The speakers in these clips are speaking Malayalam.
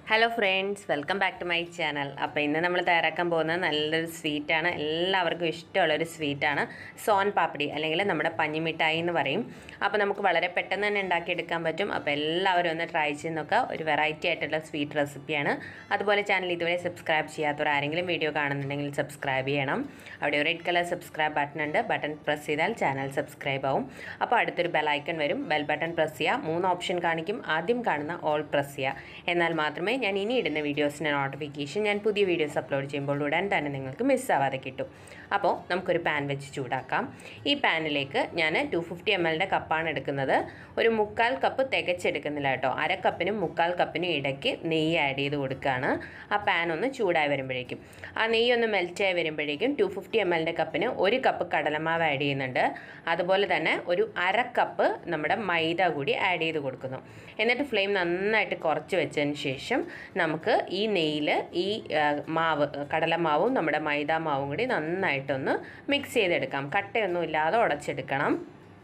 hello friends welcome back to my channel അപ്പോൾ ഇന്ന് നമ്മൾ തയ്യാറാക്കാൻ പോകുന്നത് നല്ലൊരു സ്വീറ്റാണ് എല്ലാവർക്കും ഇഷ്ടമുള്ളൊരു സ്വീറ്റാണ് സോൻ പാപ്പടി അല്ലെങ്കിൽ നമ്മുടെ പഞ്ഞിമിഠായി എന്ന് പറയും അപ്പോൾ നമുക്ക് വളരെ പെട്ടെന്ന് തന്നെ ഉണ്ടാക്കിയെടുക്കാൻ പറ്റും അപ്പോൾ എല്ലാവരും ഒന്ന് ട്രൈ ചെയ്ത് നോക്കുക ഒരു വെറൈറ്റി ആയിട്ടുള്ള സ്വീറ്റ് റെസിപ്പിയാണ് അതുപോലെ ചാനൽ ഇതുവരെ സബ്സ്ക്രൈബ് ചെയ്യാത്തവർ ആരെങ്കിലും വീഡിയോ കാണുന്നുണ്ടെങ്കിൽ സബ്സ്ക്രൈബ് ചെയ്യണം അവിടെ ഒരു റെഡ് കളർ സബ്സ്ക്രൈബ് ബട്ടൺ ഉണ്ട് ബട്ടൺ പ്രസ് ചെയ്താൽ ചാനൽ സബ്സ്ക്രൈബ് ആവും അപ്പോൾ അടുത്തൊരു ബെൽ ഐക്കൺ വരും ബെൽ ബട്ടൺ പ്രസ് ചെയ്യുക മൂന്ന് ഓപ്ഷൻ കാണിക്കും ആദ്യം കാണുന്ന ഓൾ പ്രസ് ചെയ്യുക എന്നാൽ മാത്രമേ ഞാൻ ഇനി ഇടുന്ന വീഡിയോസിൻ്റെ നോട്ടിഫിക്കേഷൻ ഞാൻ പുതിയ വീഡിയോസ് അപ്ലോഡ് ചെയ്യുമ്പോൾ ഉടൻ തന്നെ നിങ്ങൾക്ക് മിസ്സാവാതെ കിട്ടും അപ്പോൾ നമുക്കൊരു പാൻ വെച്ച് ചൂടാക്കാം ഈ പാനിലേക്ക് ഞാൻ ടു ഫിഫ്റ്റി എം എല്ലിൻ്റെ കപ്പാണ് എടുക്കുന്നത് ഒരു മുക്കാൽ കപ്പ് തികച്ചെടുക്കുന്നില്ല കേട്ടോ അര കപ്പിനും മുക്കാൽ കപ്പിനും ഇടയ്ക്ക് നെയ്യ് ആഡ് ചെയ്ത് കൊടുക്കുകയാണ് ആ പാൻ ഒന്ന് ചൂടായി വരുമ്പോഴേക്കും ആ നെയ്യ് ഒന്ന് മെൽറ്റായി വരുമ്പോഴേക്കും ടു ഫിഫ്റ്റി എം എല്ലിൻ്റെ കപ്പിന് ഒരു കപ്പ് കടലമാവ് ആഡ് ചെയ്യുന്നുണ്ട് അതുപോലെ തന്നെ ഒരു അര കപ്പ് നമ്മുടെ മൈദ കൂടി ആഡ് ചെയ്ത് കൊടുക്കുന്നു എന്നിട്ട് ഫ്ലെയിം നന്നായിട്ട് കുറച്ച് വെച്ചതിന് ശേഷം നമുക്ക് ഈ നെയ്യിൽ ഈ ആ, മാവ് കടലമാവും നമ്മുടെ മൈദ മാവും കൂടി നന്നായിട്ടൊന്ന് മിക്സ് ചെയ്തെടുക്കാം കട്ടയൊന്നും ഇല്ലാതെ ഉടച്ചെടുക്കണം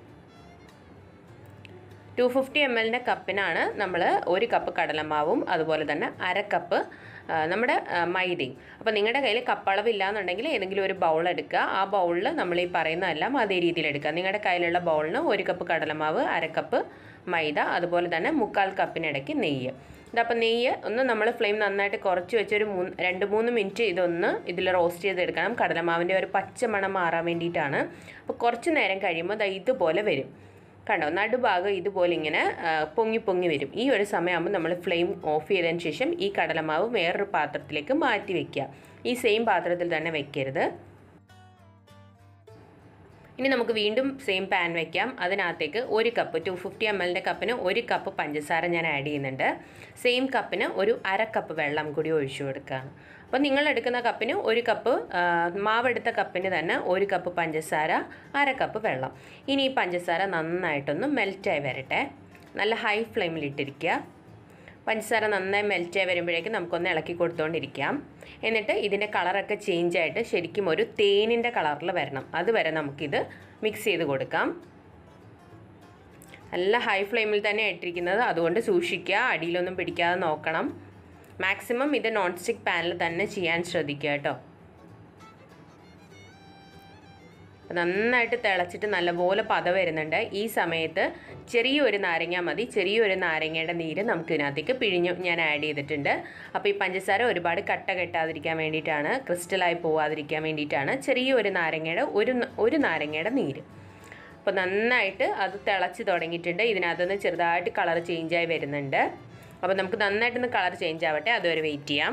ടു ഫിഫ്റ്റി എം എല്ലിൻ്റെ കപ്പിനാണ് നമ്മൾ ഒരു കപ്പ് കടലമാവും അതുപോലെ തന്നെ അര കപ്പ് ആ, നമ്മുടെ ആ, മൈദയും അപ്പോൾ നിങ്ങളുടെ കയ്യിൽ കപ്പളവില്ല എന്നുണ്ടെങ്കിൽ ഏതെങ്കിലും ഒരു ബൗൾ എടുക്കുക ആ ബൗളിൽ നമ്മൾ ഈ പറയുന്നതെല്ലാം അതേ രീതിയിൽ എടുക്കുക നിങ്ങളുടെ കയ്യിലുള്ള ബൗളിന് ഒരു കപ്പ് കടലമാവ് അര കപ്പ് മൈദ അതുപോലെ തന്നെ മുക്കാൽ കപ്പിനിടയ്ക്ക് നെയ്യ് ഇതപ്പോൾ നെയ്യ് ഒന്ന് നമ്മൾ ഫ്ലെയിം നന്നായിട്ട് കുറച്ച് വെച്ച് ഒരു മൂന്ന് രണ്ട് മൂന്ന് മിനിറ്റ് ഇതൊന്ന് ഇതിൽ റോസ്റ്റ് ചെയ്തെടുക്കണം കടലമാവിൻ്റെ ഒരു പച്ച മണം മാറാൻ വേണ്ടിയിട്ടാണ് അപ്പോൾ കുറച്ച് നേരം കഴിയുമ്പോൾ ദാ ഇതുപോലെ വരും കണ്ടോ നടുഭാഗം ഇതുപോലെ ഇങ്ങനെ ആ, പൊങ്ങി പൊങ്ങി വരും ഈ ഒരു സമയമാകുമ്പോൾ നമ്മൾ ഫ്ലെയിം ഓഫ് ചെയ്തതിന് ശേഷം ഈ കടലമാവ് വേറൊരു പാത്രത്തിലേക്ക് മാറ്റി വെക്കുക ഈ സെയിം പാത്രത്തിൽ തന്നെ വെക്കരുത് ഇനി നമുക്ക് വീണ്ടും സെയിം പാൻ വയ്ക്കാം അതിനകത്തേക്ക് ഒരു കപ്പ് ടു ഫിഫ്റ്റി എം എല്ലിൻ്റെ കപ്പിന് ഒരു കപ്പ് പഞ്ചസാര ഞാൻ ആഡ് ചെയ്യുന്നുണ്ട് സെയിം കപ്പിന് ഒരു അര കപ്പ് വെള്ളം കൂടി ഒഴിച്ചു കൊടുക്കുകയാണ് അപ്പോൾ നിങ്ങൾ എടുക്കുന്ന കപ്പിന് ഒരു കപ്പ് ആ, മാവെടുത്ത കപ്പിന് തന്നെ ഒരു കപ്പ് പഞ്ചസാര അര കപ്പ് വെള്ളം ഇനി ഈ പഞ്ചസാര നന്നായിട്ടൊന്ന് മെൽറ്റായി വരട്ടെ നല്ല ഹൈ ഫ്ലെയിമിലിട്ടിരിക്കുക പഞ്ചസാര നന്നായി മെൽറ്റായി വരുമ്പോഴേക്കും നമുക്കൊന്ന് ഇളക്കി കൊടുത്തുകൊണ്ടിരിക്കാം എന്നിട്ട് ഇതിൻ്റെ കളറൊക്കെ ചേഞ്ച് ആയിട്ട് ശരിക്കും ഒരു തേനിൻ്റെ കളറിൽ വരണം അതുവരെ നമുക്കിത് മിക്സ് ചെയ്ത് കൊടുക്കാം നല്ല ഹൈ ഫ്ലെയിമിൽ തന്നെ ഇട്ടിരിക്കുന്നത് അതുകൊണ്ട് സൂക്ഷിക്കുക അടിയിലൊന്നും പിടിക്കാതെ നോക്കണം മാക്സിമം ഇത് നോൺ സ്റ്റിക്ക് പാനിൽ തന്നെ ചെയ്യാൻ ശ്രദ്ധിക്കുക കേട്ടോ നന്നായിട്ട് തിളച്ചിട്ട് നല്ലപോലെ പത വരുന്നുണ്ട് ഈ സമയത്ത് ചെറിയൊരു നാരങ്ങ മതി ചെറിയൊരു നാരങ്ങയുടെ നീര് നമുക്ക് ഇതിനകത്തേക്ക് പിഴിഞ്ഞ് ഞാൻ ആഡ് ചെയ്തിട്ടുണ്ട് അപ്പോൾ ഈ പഞ്ചസാര ഒരുപാട് കട്ട കെട്ടാതിരിക്കാൻ വേണ്ടിയിട്ടാണ് ക്രിസ്റ്റലായി പോവാതിരിക്കാൻ വേണ്ടിയിട്ടാണ് ചെറിയൊരു നാരങ്ങയുടെ ഒരു ന- ഒരു നാരങ്ങയുടെ നീര് അപ്പോൾ നന്നായിട്ട് അത് തിളച്ച് തുടങ്ങിയിട്ടുണ്ട് ഇതിനകത്തുനിന്ന് ചെറുതായിട്ട് കളർ ചേഞ്ചായി വരുന്നുണ്ട് അപ്പോൾ നമുക്ക് നന്നായിട്ടൊന്ന് കളർ ചേഞ്ച് ആവട്ടെ അതുവരെ വെയിറ്റ് ചെയ്യാം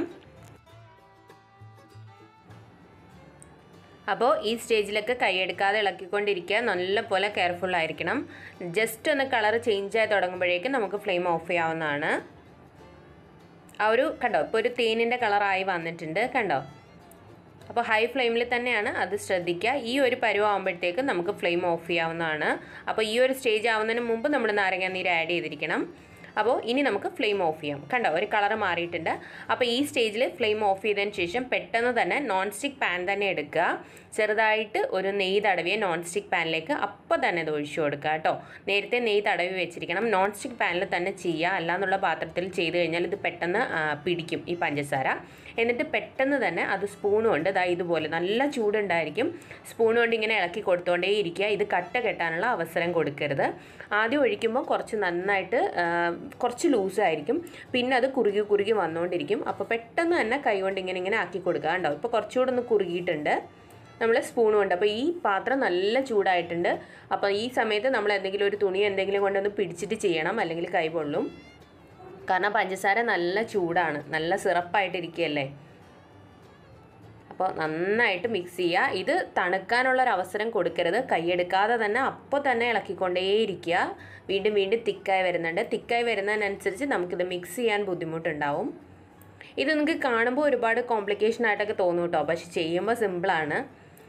അപ്പോൾ ഈ സ്റ്റേജിലൊക്കെ കൈയെടുക്കാതെ ഇളക്കിക്കൊണ്ടിരിക്കുക നല്ലപോലെ കെയർഫുൾ ആയിരിക്കണം ജസ്റ്റ് ഒന്ന് കളർ ചേഞ്ച് ആയി തുടങ്ങുമ്പോഴേക്കും നമുക്ക് ഫ്ലെയിം ഓഫ് ചെയ്യാവുന്നതാണ് ആ ഒരു കണ്ടോ ഇപ്പോൾ ഒരു തേനിൻ്റെ കളറായി വന്നിട്ടുണ്ട് കണ്ടോ അപ്പോൾ ഹൈ ഫ്ലെയിമിൽ തന്നെയാണ് അത് ശ്രദ്ധിക്കുക ഈ ഒരു പരുവാകുമ്പോഴത്തേക്ക് നമുക്ക് ഫ്ലെയിം ഓഫ് ചെയ്യാവുന്നതാണ് അപ്പോൾ ഈ ഒരു സ്റ്റേജ് ആവുന്നതിന് മുമ്പ് നമ്മൾ നാരങ്ങ നീര് ആഡ് ചെയ്തിരിക്കണം അപ്പോൾ ഇനി നമുക്ക് ഫ്ലെയിം ഓഫ് ചെയ്യാം കണ്ടോ ഒരു കളർ മാറിയിട്ടുണ്ട് അപ്പോൾ ഈ സ്റ്റേജിൽ ഫ്ലെയിം ഓഫ് ചെയ്തതിന് ശേഷം പെട്ടെന്ന് തന്നെ നോൺ സ്റ്റിക്ക് പാൻ തന്നെ എടുക്കുക ചെറുതായിട്ട് ഒരു നെയ്യ് തടവിയ നോൺ സ്റ്റിക്ക് പാനിലേക്ക് അപ്പോൾ തന്നെ ഇത് ഒഴിച്ചു കൊടുക്കുക കേട്ടോ നേരത്തെ നെയ്യ് തടവി വെച്ചിരിക്കണം നോൺ സ്റ്റിക്ക് പാനിൽ തന്നെ ചെയ്യുക അല്ലാന്നുള്ള പാത്രത്തിൽ ചെയ്ത് കഴിഞ്ഞാൽ ഇത് പെട്ടെന്ന് ആ, പിടിക്കും ഈ പഞ്ചസാര എന്നിട്ട് പെട്ടെന്ന് തന്നെ അത് സ്പൂൺ കൊണ്ട് ഇതാ ഇതുപോലെ നല്ല ചൂടുണ്ടായിരിക്കും സ്പൂൺ കൊണ്ട് ഇങ്ങനെ ഇളക്കി കൊടുത്തുകൊണ്ടേ ഇരിക്കുക ഇത് കട്ട കെട്ടാനുള്ള അവസരം കൊടുക്കരുത് ആദ്യം ഒഴിക്കുമ്പോൾ കുറച്ച് നന്നായിട്ട് ആ, കുറച്ച് ലൂസായിരിക്കും പിന്നെ അത് കുറുകി കുറുകി വന്നുകൊണ്ടിരിക്കും അപ്പോൾ പെട്ടെന്ന് തന്നെ കൈ കൊണ്ട് ഇങ്ങനെ ഇങ്ങനെ ആക്കി കൊടുക്കുക കണ്ടോ ഇപ്പോൾ കുറച്ചുകൂടെ ഒന്ന് കുറുകിയിട്ടുണ്ട് നമ്മൾ സ്പൂൺ കൊണ്ട് അപ്പോൾ ഈ പാത്രം നല്ല ചൂടായിട്ടുണ്ട് അപ്പോൾ ഈ സമയത്ത് നമ്മൾ എന്തെങ്കിലും ഒരു തുണി എന്തെങ്കിലും കൊണ്ടൊന്ന് പിടിച്ചിട്ട് ചെയ്യണം അല്ലെങ്കിൽ കൈ പൊള്ളും കാരണം പഞ്ചസാര നല്ല ചൂടാണ് നല്ല സിറപ്പായിട്ടിരിക്കുകയല്ലേ അപ്പോൾ നന്നായിട്ട് മിക്സ് ചെയ്യുക ഇത് തണുക്കാനുള്ളൊരു അവസരം കൊടുക്കരുത് കൈയെടുക്കാതെ തന്നെ അപ്പോൾ തന്നെ ഇളക്കിക്കൊണ്ടേയിരിക്കുക വീണ്ടും വീണ്ടും തിക്കായി വരുന്നുണ്ട് തിക്കായി വരുന്നതിനനുസരിച്ച് നമുക്കിത് മിക്സ് ചെയ്യാൻ ബുദ്ധിമുട്ടുണ്ടാവും ഇത് നിങ്ങൾക്ക് കാണുമ്പോൾ ഒരുപാട് കോംപ്ലിക്കേഷൻ ആയിട്ടൊക്കെ തോന്നും കേട്ടോ പക്ഷെ ചെയ്യുമ്പോൾ സിമ്പിളാണ്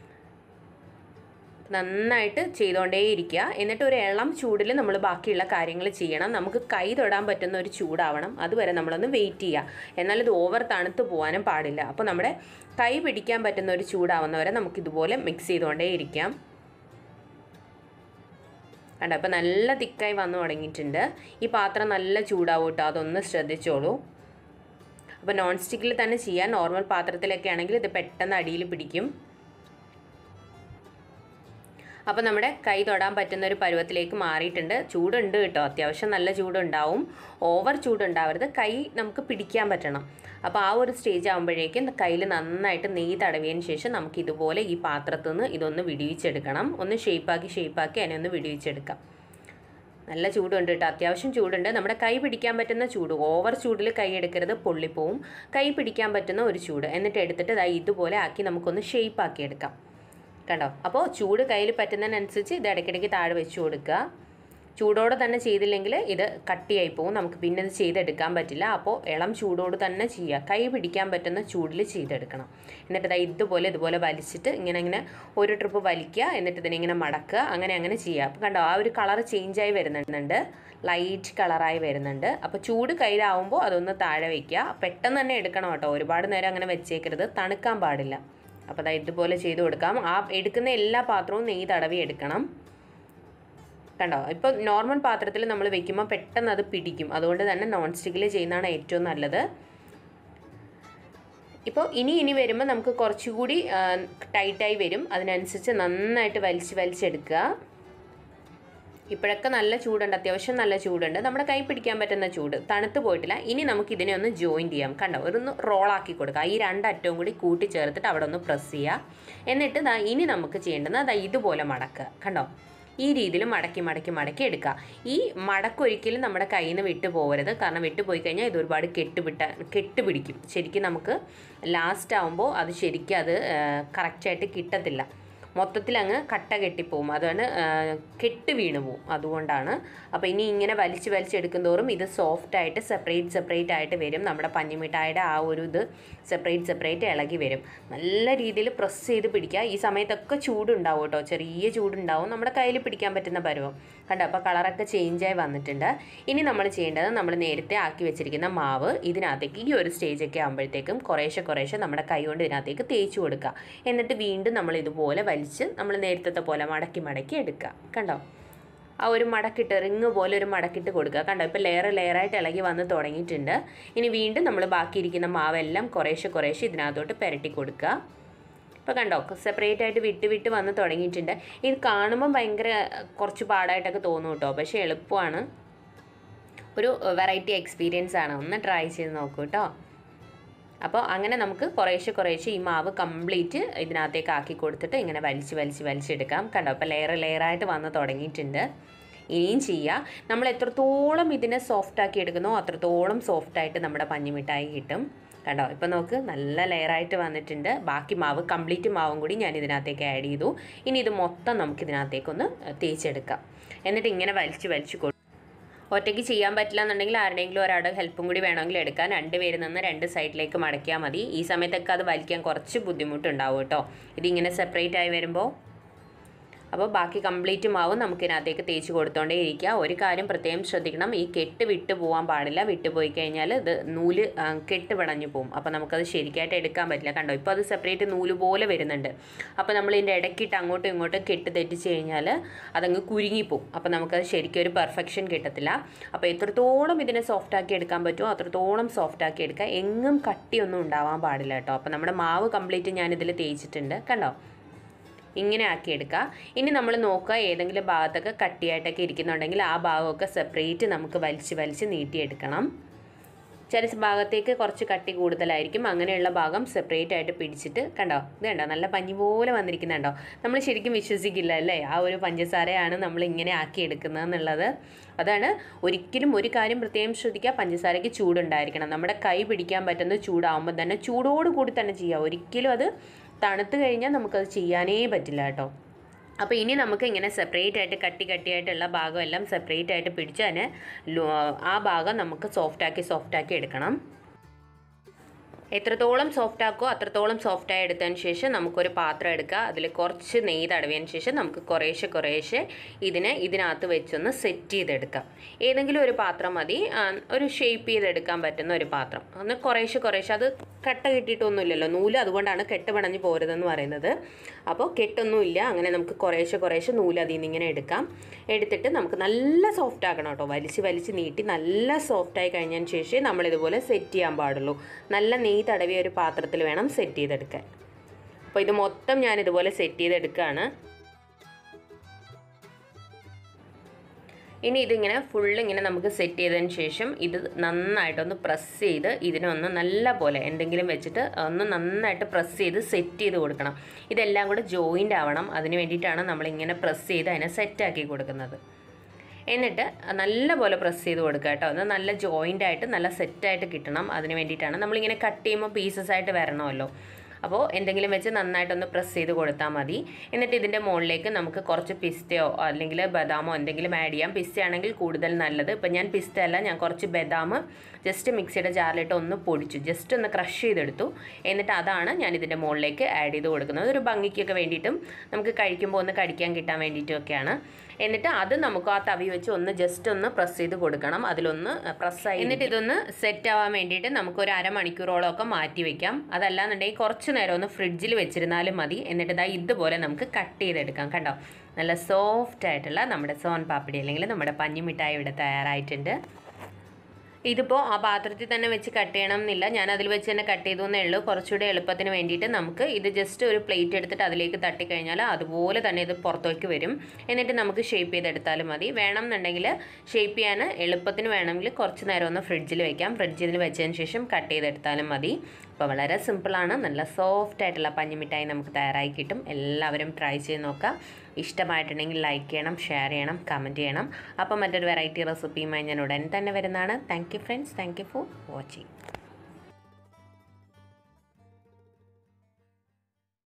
നന്നായിട്ട് ചെയ്തുകൊണ്ടേയിരിക്കുക എന്നിട്ട് ഒരു ഇളം ചൂടിൽ നമ്മൾ ബാക്കിയുള്ള കാര്യങ്ങൾ ചെയ്യണം നമുക്ക് കൈ തൊടാൻ പറ്റുന്ന ഒരു ചൂടാവണം അതുവരെ നമ്മളൊന്ന് വെയിറ്റ് ചെയ്യുക എന്നാൽ ഇത് ഓവർ തണുത്ത് പോകാനും പാടില്ല അപ്പോൾ നമ്മുടെ കൈ പിടിക്കാൻ പറ്റുന്ന ഒരു ചൂടാവുന്നവരെ നമുക്കിതുപോലെ മിക്സ് ചെയ്തുകൊണ്ടേ ഇരിക്കാം കണ്ടോ അപ്പോൾ നല്ല തിക്കായി വന്നു തുടങ്ങിയിട്ടുണ്ട് ഈ പാത്രം നല്ല ചൂടാവും കേട്ടോ അതൊന്ന് ശ്രദ്ധിച്ചോളൂ അപ്പോൾ നോൺ സ്റ്റിക്കിൽ തന്നെ ചെയ്യാൻ നോർമൽ പാത്രത്തിലൊക്കെ ആണെങ്കിൽ ഇത് പെട്ടെന്ന് അടിയിൽ പിടിക്കും അപ്പോൾ നമ്മുടെ കൈ തൊടാൻ പറ്റുന്ന ഒരു പരുവത്തിലേക്ക് മാറിയിട്ടുണ്ട് ചൂടുണ്ട് കേട്ടോ അത്യാവശ്യം നല്ല ചൂടുണ്ടാവും ഓവർ ചൂടുണ്ടാവരുത് കൈ നമുക്ക് പിടിക്കാൻ പറ്റണം അപ്പോൾ ആ ഒരു സ്റ്റേജ് ആകുമ്പോഴേക്കും കയ്യിൽ നന്നായിട്ട് നെയ്യ് തടവിയതിന് ശേഷം നമുക്ക് ഇതുപോലെ ഈ പാത്രത്തിൽ നിന്ന് ഇതൊന്ന് വിടിവിച്ചെടുക്കണം ഒന്ന് ഷേപ്പാക്കി ഷേപ്പാക്കി അതിനെ ഒന്ന് വിടിവിച്ചെടുക്കാം നല്ല ചൂടുണ്ട് കേട്ടോ അത്യാവശ്യം ചൂടുണ്ട് നമ്മുടെ കൈ പിടിക്കാൻ പറ്റുന്ന ചൂട് ഓവർ ചൂടിൽ കൈ എടുക്കരുത് പൊള്ളിപ്പോവും കൈ പിടിക്കാൻ പറ്റുന്ന ഒരു ചൂട് എന്നിട്ട് എടുത്തിട്ട് ദാ ഇതുപോലെ ആക്കി നമുക്കൊന്ന് ഷേപ്പാക്കി എടുക്കാം കണ്ടോ അപ്പോൾ ചൂട് കയ്യിൽ പറ്റുന്നതിനനുസരിച്ച് ഇത് ഇടയ്ക്കിടയ്ക്ക് താഴെ വെച്ച് കൊടുക്കുക ചൂടോടെ തന്നെ ചെയ്തില്ലെങ്കിൽ ഇത് കട്ടിയായി പോകും നമുക്ക് പിന്നെ ഇത് ചെയ്തെടുക്കാൻ പറ്റില്ല അപ്പോൾ ഇളം ചൂടോട് തന്നെ ചെയ്യുക കൈ പിടിക്കാൻ പറ്റുന്ന ചൂടിൽ ചെയ്തെടുക്കണം എന്നിട്ട് ഇതാ ഇതുപോലെ ഇതുപോലെ വലിച്ചിട്ട് ഇങ്ങനെ ഇങ്ങനെ ഒരു ട്രിപ്പ് വലിക്കുക എന്നിട്ട് ഇതിനെ ഇങ്ങനെ മടക്കുക അങ്ങനെ അങ്ങനെ ചെയ്യുക അപ്പോൾ കണ്ടോ ആ ഒരു കളർ ചേഞ്ചായി വരുന്നുണ്ട് ലൈറ്റ് കളറായി വരുന്നുണ്ട് അപ്പോൾ ചൂട് കയ്യിലാവുമ്പോൾ അതൊന്ന് താഴെ വയ്ക്കുക പെട്ടെന്ന് തന്നെ എടുക്കണം കേട്ടോ ഒരുപാട് നേരം അങ്ങനെ വെച്ചേക്കരുത് തണുക്കാൻ പാടില്ല അപ്പോൾ അതാ ഇതുപോലെ ചെയ്ത് കൊടുക്കാം ആ എടുക്കുന്ന എല്ലാ പാത്രവും നെയ്യ് തടവി എടുക്കണം കണ്ടോ ഇപ്പോൾ നോർമൽ പാത്രത്തിൽ നമ്മൾ വെക്കുമ്പോൾ പെട്ടെന്ന് അത് പിടിക്കും അതുകൊണ്ട് തന്നെ നോൺ സ്റ്റിക്കിൽ ചെയ്യുന്നതാണ് ഏറ്റവും നല്ലത് ഇപ്പോൾ ഇനി ഇനി വരുമ്പോൾ നമുക്ക് കുറച്ചുകൂടി ടൈറ്റായി വരും അതിനനുസരിച്ച് നന്നായിട്ട് വലിച്ച് വലിച്ചെടുക്കുക ഇപ്പോഴൊക്കെ നല്ല ചൂടുണ്ട് അത്യാവശ്യം നല്ല ചൂടുണ്ട് നമ്മുടെ കൈ പിടിക്കാൻ പറ്റുന്ന ചൂട് തണുത്ത് പോയിട്ടില്ല ഇനി നമുക്ക് ഇതിനെ ഒന്ന് ജോയിൻ ചെയ്യാം കണ്ടോ ഒന്ന് റോളാക്കി കൊടുക്കുക ഈ രണ്ടറ്റവും കൂടി കൂട്ടി ചേർത്തിട്ട് അവിടെ ഒന്ന് പ്രസ് ചെയ്യുക എന്നിട്ട് ദാ ഇനി നമുക്ക് ചെയ്യേണ്ടത് അതാ ഇതുപോലെ മടക്കുക കണ്ടോ ഈ രീതിയിൽ മടക്കി മടക്കി മടക്കി എടുക്കുക ഈ മടക്കൊരിക്കലും നമ്മുടെ കയ്യിൽ നിന്ന് വിട്ടു പോകരുത് കാരണം വിട്ടു പോയി കഴിഞ്ഞാൽ ഇത് ഒരുപാട് കെട്ടുപിട്ട കെട്ടുപിടിക്കും ശരിക്കും നമുക്ക് ലാസ്റ്റ് ആകുമ്പോൾ അത് ശരിക്കും അത് കറക്റ്റായിട്ട് കിട്ടത്തില്ല മൊത്തത്തിൽ അങ്ങ് കട്ട കെട്ടിപ്പോവും അതാണ് കെട്ട് വീണ് പോവും അതുകൊണ്ടാണ് അപ്പോൾ ഇനി ഇങ്ങനെ വലിച്ച് വലിച്ചെടുക്കും തോറും ഇത് സോഫ്റ്റായിട്ട് സെപ്പറേറ്റ് സെപ്പറേറ്റ് ആയിട്ട് വരും നമ്മുടെ പഞ്ഞിമിഠായുടെ ആ ഒരു ഇത് സെപ്പറേറ്റ് സെപ്പറേറ്റ് ഇളകി വരും നല്ല രീതിയിൽ പ്രസ് ചെയ്ത് പിടിക്കുക ഈ സമയത്തൊക്കെ ചൂടുണ്ടാവും കേട്ടോ ചെറിയ ചൂടുണ്ടാവും നമ്മുടെ കയ്യിൽ പിടിക്കാൻ പറ്റുന്ന പരുവം കണ്ടോ അപ്പോൾ കളറൊക്കെ ചേഞ്ചായി വന്നിട്ടുണ്ട് ഇനി നമ്മൾ ചെയ്യേണ്ടത് നമ്മൾ നേരത്തെ ആക്കി വെച്ചിരിക്കുന്ന മാവ് ഇതിനകത്തേക്ക് ഈ ഒരു സ്റ്റേജൊക്കെ ആകുമ്പോഴത്തേക്കും കുറേശ്ശെ കുറേശ്ശെ നമ്മുടെ കൈ കൊണ്ട് ഇതിനകത്തേക്ക് തേച്ച് കൊടുക്കുക എന്നിട്ട് വീണ്ടും നമ്മൾ ഇതുപോലെ വലിച്ച് നമ്മൾ നേരത്തെ പോലെ മടക്കി മടക്കി എടുക്കുക കണ്ടോ ആ ഒരു മടക്കിട്ട് റിങ് പോലെ ഒരു മടക്കിട്ട് കൊടുക്കുക കണ്ടോ ഇപ്പോൾ ലെയർ ലെയറായിട്ട് ഇളകി വന്ന് തുടങ്ങിയിട്ടുണ്ട് ഇനി വീണ്ടും നമ്മൾ ബാക്കിയിരിക്കുന്ന മാവെല്ലാം കുറേശ്ശെ കുറേശ്ശെ ഇതിനകത്തോട്ട് പുരട്ടി കൊടുക്കുക ഇപ്പോൾ കണ്ടോ സെപ്പറേറ്റ് ആയിട്ട് വിട്ട് വിട്ട് വന്ന് തുടങ്ങിയിട്ടുണ്ട് ഇത് കാണുമ്പോൾ ഭയങ്കര കുറച്ച് പാടായിട്ടൊക്കെ തോന്നും കേട്ടോ പക്ഷേ എളുപ്പമാണ് ഒരു വെറൈറ്റി എക്സ്പീരിയൻസ് ആണ് ഒന്ന് ട്രൈ ചെയ്ത് നോക്കൂ കേട്ടോ അപ്പോൾ അങ്ങനെ നമുക്ക് കുറേശ്ശെ കുറേശ്ശെ ഈ മാവ് കംപ്ലീറ്റ് ഇതിനകത്തേക്ക് ആക്കി കൊടുത്തിട്ട് ഇങ്ങനെ വലിച്ച് വലിച്ച് വലിച്ചെടുക്കാം കണ്ടോ അപ്പോൾ ലെയർ ലെയറായിട്ട് വന്ന് തുടങ്ങിയിട്ടുണ്ട് ഇനിയും ചെയ്യുക നമ്മൾ എത്രത്തോളം ഇതിനെ സോഫ്റ്റ് ആക്കി എടുക്കുന്നോ അത്രത്തോളം സോഫ്റ്റായിട്ട് നമ്മുടെ പഞ്ഞിമിഠായി കിട്ടും കണ്ടോ ഇപ്പോൾ നോക്ക് നല്ല ലെയറായിട്ട് വന്നിട്ടുണ്ട് ബാക്കി മാവ് കംപ്ലീറ്റ് മാവും കൂടി ഞാൻ ഇതിനകത്തേക്ക് ആഡ് ചെയ്തു ഇനി ഇത് മൊത്തം നമുക്ക് ഇതിനകത്തേക്കൊന്ന് തേച്ചെടുക്കാം എന്നിട്ട് ഇങ്ങനെ വലിച്ച് വലിച്ച് കൊടുക്കും ഒറ്റയ്ക്ക് ചെയ്യാൻ പറ്റില്ല എന്നുണ്ടെങ്കിൽ ആരുടെയെങ്കിലും ഒരാളുടെ ഹെൽപ്പും കൂടി വേണമെങ്കിൽ എടുക്കാൻ രണ്ട് പേരിൽ നിന്ന് രണ്ട് സൈഡിലേക്ക് മടക്കിയാൽ മതി ഈ സമയത്തൊക്കെ അത് വലിക്കാൻ കുറച്ച് ബുദ്ധിമുട്ടുണ്ടാവും കേട്ടോ ഇതിങ്ങനെ സെപ്പറേറ്റ് ആയി വരുമ്പോൾ അപ്പോൾ ബാക്കി കംപ്ലീറ്റ് മാവ് നമുക്ക് ഇതിനകത്തേക്ക് തേച്ച് കൊടുത്തോണ്ടേ ഇരിക്കുക ഒരു കാര്യം പ്രത്യേകം ശ്രദ്ധിക്കണം ഈ കെട്ട് വിട്ട് പോകാൻ പാടില്ല വിട്ട് പോയി കഴിഞ്ഞാൽ ഇത് നൂല് ആ, കെട്ട് പിടഞ്ഞു പോകും അപ്പോൾ നമുക്കത് ശരിക്കായിട്ട് എടുക്കാൻ പറ്റില്ല കണ്ടോ ഇപ്പോൾ അത് സെപ്പറേറ്റ് നൂല് പോലെ വരുന്നുണ്ട് അപ്പോൾ നമ്മൾ ഇതിൻ്റെ ഇടയ്ക്കിട്ട് അങ്ങോട്ടും ഇങ്ങോട്ടും കെട്ട് തെറ്റിച്ച് കഴിഞ്ഞാൽ അതങ്ങ് കുരുങ്ങിപ്പോവും അപ്പോൾ നമുക്കത് ശരിക്കും ഒരു പെർഫെക്ഷൻ കിട്ടത്തില്ല അപ്പോൾ എത്രത്തോളം ഇതിനെ സോഫ്റ്റ് ആക്കി എടുക്കാൻ പറ്റുമോ അത്രത്തോളം സോഫ്റ്റ് ആക്കി എടുക്കുക എങ്ങും കട്ടിയൊന്നും ഉണ്ടാവാൻ പാടില്ല കേട്ടോ അപ്പോൾ നമ്മുടെ മാവ് കംപ്ലീറ്റ് ഞാനിതിൽ തേച്ചിട്ടുണ്ട് കണ്ടോ ഇങ്ങനെ ആക്കിയെടുക്കുക ഇനി നമ്മൾ നോക്കുക ഏതെങ്കിലും ഭാഗത്തൊക്കെ കട്ടിയായിട്ടൊക്കെ ഇരിക്കുന്നുണ്ടെങ്കിൽ ആ ഭാഗമൊക്കെ സെപ്പറേറ്റ് നമുക്ക് വലിച്ച് വലിച്ച് നീട്ടിയെടുക്കണം ചില ഭാഗത്തേക്ക് കുറച്ച് കട്ടി കൂടുതലായിരിക്കും അങ്ങനെയുള്ള ഭാഗം സെപ്പറേറ്റ് ആയിട്ട് പിടിച്ചിട്ട് കണ്ടോ ഇത് കണ്ടോ നല്ല പഞ്ഞി പോലെ വന്നിരിക്കുന്നുണ്ടോ നമ്മൾ ശരിക്കും വിശ്വസിക്കില്ല അല്ലേ ആ ഒരു പഞ്ചസാരയാണ് നമ്മൾ ഇങ്ങനെ ആക്കി എടുക്കുന്നത് എന്നുള്ളത് അതാണ് ഒരിക്കലും ഒരു കാര്യം പ്രത്യേകം ശ്രദ്ധിക്കുക പഞ്ചസാരയ്ക്ക് ചൂടുണ്ടായിരിക്കണം നമ്മുടെ കൈ പിടിക്കാൻ പറ്റുന്ന ചൂടാവുമ്പോൾ തന്നെ ചൂടോട് കൂടി തന്നെ ചെയ്യുക ഒരിക്കലും അത് തണുത്ത് കഴിഞ്ഞാൽ നമുക്കത് ചെയ്യാനേ പറ്റില്ല കേട്ടോ അപ്പോൾ ഇനി നമുക്ക് ഇങ്ങനെ സെപ്പറേറ്റ് ആയിട്ട് കട്ടി കട്ടിയായിട്ടുള്ള ഭാഗം എല്ലാം സെപ്പറേറ്റ് ആയിട്ട് പിടിച്ച് അതിനെ ലോ- ആ ഭാഗം നമുക്ക് സോഫ്റ്റാക്കി സോഫ്റ്റാക്കി എടുക്കണം എത്രത്തോളം സോഫ്റ്റ് ആക്കുമോ അത്രത്തോളം സോഫ്റ്റായി എടുത്തതിന് ശേഷം നമുക്കൊരു പാത്രം എടുക്കുക അതിൽ കുറച്ച് നെയ്യ് തടവിയതിന് ശേഷം നമുക്ക് കുറേശ്ശെ കുറേശ്ശെ ഇതിനെ ഇതിനകത്ത് വെച്ചൊന്ന് സെറ്റ് ചെയ്തെടുക്കാം ഏതെങ്കിലും ഒരു പാത്രം മതി ആ, ഒരു ഷേപ്പ് ചെയ്തെടുക്കാൻ പറ്റുന്ന ഒരു പാത്രം ഒന്ന് കുറേശ്ശെ കുറേശ്ശെ അത് കട്ട കിട്ടിയിട്ടൊന്നുമില്ലല്ലോ നൂല് അതുകൊണ്ടാണ് കെട്ട് പണഞ്ഞ് പോരുതെന്ന് പറയുന്നത് അപ്പോൾ കെട്ടൊന്നുമില്ല അങ്ങനെ നമുക്ക് കുറേശ്ശെ കുറേശ്ശെ നൂല് അതിൽ നിന്ന് ഇങ്ങനെ എടുക്കാം എടുത്തിട്ട് നമുക്ക് നല്ല സോഫ്റ്റ് ആക്കണം കേട്ടോ വലിച്ച് വലിച്ച് നീട്ടി നല്ല സോഫ്റ്റായി കഴിഞ്ഞതിന് ശേഷം നമ്മളിതുപോലെ സെറ്റ് ചെയ്യാൻ പാടുള്ളൂ നല്ല നെയ്യ് തടവിയ ഒരു പാത്രത്തിൽ വേണം സെറ്റ് ചെയ്തെടുക്കാൻ അപ്പോൾ ഇത് മൊത്തം ഞാൻ ഇതുപോലെ സെറ്റ് ചെയ്തെടുക്കുകയാണ് ഇനി ഇതിങ്ങനെ ഫുള്ള് ഇങ്ങനെ നമുക്ക് സെറ്റ് ചെയ്തതിന് ശേഷം ഇത് നന്നായിട്ടൊന്ന് പ്രസ് ചെയ്ത് ഇതിനൊന്ന് നല്ല പോലെ എന്തെങ്കിലും വെച്ചിട്ട് ഒന്ന് നന്നായിട്ട് പ്രസ് ചെയ്ത് സെറ്റ് ചെയ്ത് കൊടുക്കണം ഇതെല്ലാം കൂടെ ജോയിൻ്റ് ആവണം അതിന് വേണ്ടിയിട്ടാണ് നമ്മളിങ്ങനെ പ്രസ് ചെയ്ത് അതിനെ സെറ്റാക്കി കൊടുക്കുന്നത് എന്നിട്ട് നല്ല പോലെ പ്രസ് ചെയ്ത് കൊടുക്കുക കേട്ടോ അത് നല്ല ജോയിൻ്റ് ആയിട്ട് നല്ല സെറ്റായിട്ട് കിട്ടണം അതിന് വേണ്ടിയിട്ടാണ് നമ്മളിങ്ങനെ കട്ട് ചെയ്യുമ്പോൾ പീസസ് ആയിട്ട് വരണമല്ലോ അപ്പോൾ എന്തെങ്കിലും വെച്ച് നന്നായിട്ടൊന്ന് പ്രസ് ചെയ്ത് കൊടുത്താൽ മതി എന്നിട്ട് ഇതിൻ്റെ മുകളിലേക്ക് നമുക്ക് കുറച്ച് പിസ്തയോ അല്ലെങ്കിൽ ബദാമോ എന്തെങ്കിലും ആഡ് ചെയ്യാം പിസ്ത ആണെങ്കിൽ കൂടുതൽ നല്ലത് ഇപ്പം ഞാൻ പിസ്ത അല്ല ഞാൻ കുറച്ച് ബദാം ജസ്റ്റ് മിക്സിയുടെ ജാറിലിട്ട് ഒന്ന് പൊടിച്ചു ജസ്റ്റ് ഒന്ന് ക്രഷ് ചെയ്തെടുത്തു എന്നിട്ട് അതാണ് ഞാൻ ഇതിൻ്റെ മുകളിലേക്ക് ആഡ് ചെയ്ത് കൊടുക്കുന്നത് ഒരു ഭംഗിക്കൊക്കെ വേണ്ടിയിട്ടും നമുക്ക് കഴിക്കുമ്പോൾ ഒന്ന് കടിക്കാൻ കിട്ടാൻ വേണ്ടിയിട്ടുമൊക്കെയാണ് എന്നിട്ട് അത് നമുക്ക് ആ തവി വെച്ച് ഒന്ന് ജസ്റ്റ് ഒന്ന് പ്രസ് ചെയ്ത് കൊടുക്കണം അതിലൊന്ന് പ്രസ്സായി എന്നിട്ട് ഇതൊന്ന് സെറ്റ് ആവാൻ വേണ്ടിയിട്ട് നമുക്ക് ഒരു അരമണിക്കൂറോളം ഒക്കെ മാറ്റി വെക്കാം അതല്ലാന്നുണ്ടെങ്കിൽ കുറച്ച് നേരം ഒന്ന് ഫ്രിഡ്ജിൽ വെച്ചിരുന്നാലും മതി എന്നിട്ട് ഇതാ ഇതുപോലെ നമുക്ക് കട്ട് ചെയ്തെടുക്കാം കണ്ടോ നല്ല സോഫ്റ്റ് ആയിട്ടുള്ള നമ്മുടെ സോൻ പാപ്പിടി അല്ലെങ്കിൽ നമ്മുടെ പഞ്ഞിമിഠായി ഇവിടെ തയ്യാറായിട്ടുണ്ട് ഇതിപ്പോൾ ആ പാത്രത്തിൽ തന്നെ വെച്ച് കട്ട് ചെയ്യണം എന്നില്ല ഞാൻ അതിൽ വെച്ച് തന്നെ കട്ട് ചെയ്തു എന്നേ ഉള്ളൂ കുറച്ചുകൂടി എളുപ്പത്തിന് വേണ്ടിയിട്ട് നമുക്ക് ഇത് ജസ്റ്റ് ഒരു പ്ലേറ്റ് എടുത്തിട്ട് അതിലേക്ക് തട്ടിക്കഴിഞ്ഞാൽ അതുപോലെ തന്നെ ഇത് പുറത്തേക്ക് വരും എന്നിട്ട് നമുക്ക് ഷേപ്പ് ചെയ്തെടുത്താലും മതി വേണം എന്നുണ്ടെങ്കിൽ ഷേപ്പ് ചെയ്യാൻ എളുപ്പത്തിന് വേണമെങ്കിൽ കുറച്ച് നേരം ഒന്ന് ഫ്രിഡ്ജിൽ വെക്കാം ഫ്രിഡ്ജിൽ വെച്ചതിന് ശേഷം കട്ട് ചെയ്തെടുത്താലും മതി അപ്പോൾ വളരെ സിമ്പിളാണ് നല്ല സോഫ്റ്റ് ആയിട്ടുള്ള പഞ്ഞിമിഠായി നമുക്ക് തയ്യാറായി കിട്ടും എല്ലാവരും ട്രൈ ചെയ്ത് നോക്കാം ഇഷ്ടമായിട്ടുണ്ടെങ്കിൽ ലൈക്ക് ചെയ്യണം ഷെയർ ചെയ്യണം കമൻറ്റ് ചെയ്യണം അപ്പോൾ മറ്റൊരു വെറൈറ്റി റെസിപ്പിയുമായി ഞാൻ ഉടൻ തന്നെ വരുന്നതാണ് thank you friends thank you for watching